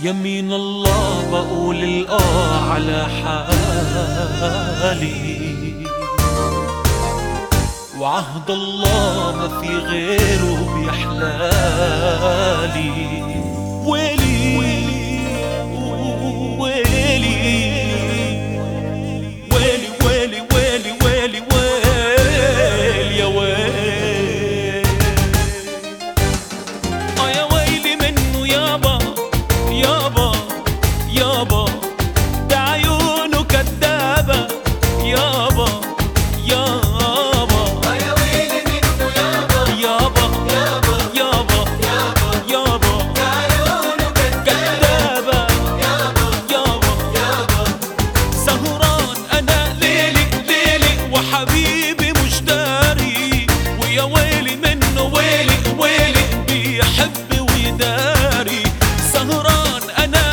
يمين الله بقول الآه على حالي وعهد الله ما في غيره بيحلالي ويلي ويلي ويلي ويلي ويلي ويلي ويلي يا ويلي اه يا ويلي منه يابا يابا يابا ده عيونه كدابة يابا يابا يا ويلي منه يابا يابا يابا يابا يابا يابا عيونه كدابة كدابة يابا يابا يابا سهران انا ليلي ليلي وحبيبي مش داري ويا ويلي منه ويلي ويلي بيحب ويداري سهران انا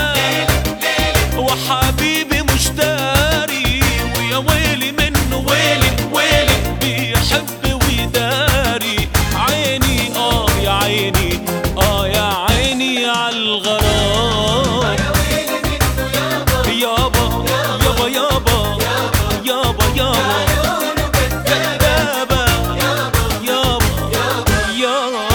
وحبيبي مش داري ويا ويلي منه ويلي ويلي بيحب ويداري عيني اه يا عيني اه يا عيني عالغرام يا ويلي منه يابا يابا يابا يابا يابا يابا عيونه كدابة كدابة يابا يابا يابا يابا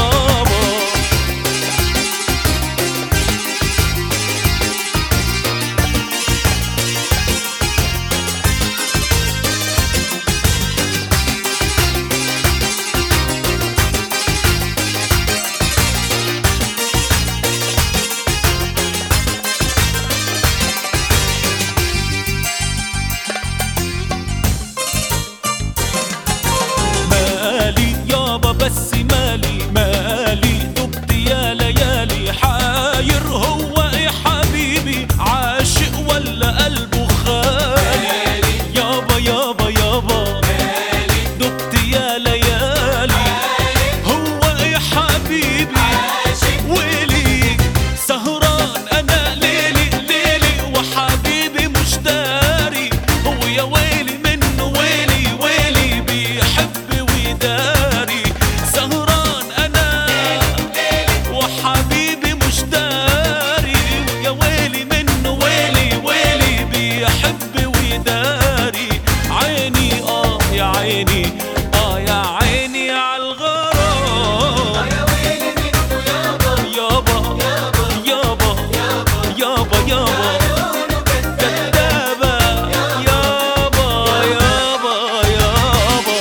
مالي يابا بس مالي مالي دبت يا ليالي حاير هو ايه حبيبي عاشق ولا قلبه خالي يابا يابا يابا دبت يا ليالي هو ايه حبيبي ويلي سهران انا ليلي ليلي وحبيبي مش داري هو يا ويلي منه ويلي ويلي بيحب ويداري سهران انا وحبيبي مش داري يا ويلي منه ويلي ويلي بيحب ويداري عيني اه يا عيني اه يا عيني عالغرام يا ويلي منه يابا يابا يابا يابا يابا عيونه كدابة يابا يابا يابا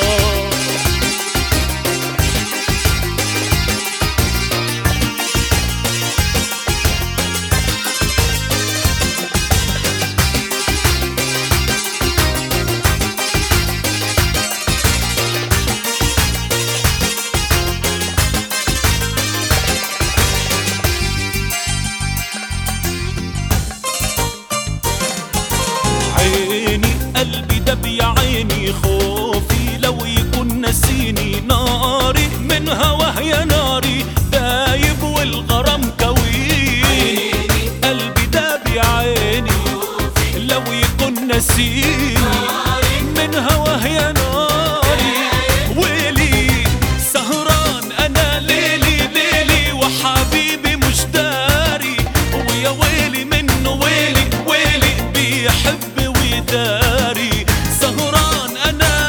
عيني قلبي دب يا عيني خوفي لو يكون نسيني ناري من هواه يا ناري دايب والغرام كويني قلبي دب يا عيني لو يكون نسيني من هواه يا ناري ويلي سهران انا ليلي ليلي وحبيبي مش داري ويا ويلي منه ويلي ويلي بيحب ويداري سهران انا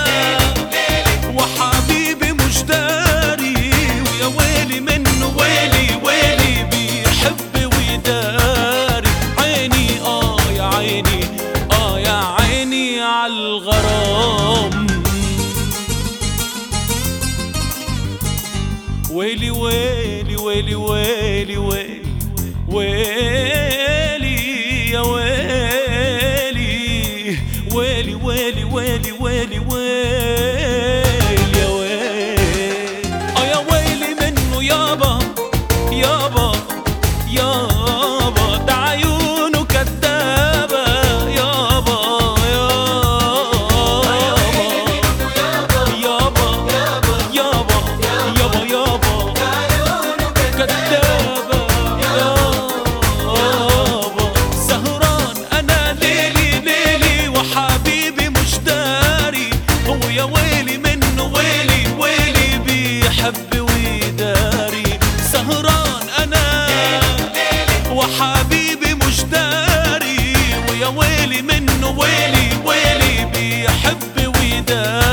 وحبيبي مش داري ويا ويلي منه ويلي ويلي بيحب ويداري عيني اه يا عيني اه يا عيني عالغرام ويلي ويلي ويلي ويلي ويلي ويلي يا ويلي ويلي ويلي ويلي ويلي ويلي يا ويلي اه يا ويلي منه يابا يابا يابا ده عيونه كدابة يابا يابا يابا يابا يابا يابا عيونه كدابة يابا سهران أنا ليلي ليلي وحبيبي مش داري هو يا ويلي منه ويلي ويلي بيحب ويداري سهران أنا وحبيبي مش ويلي منه ويلي ويلي بيحب ويداري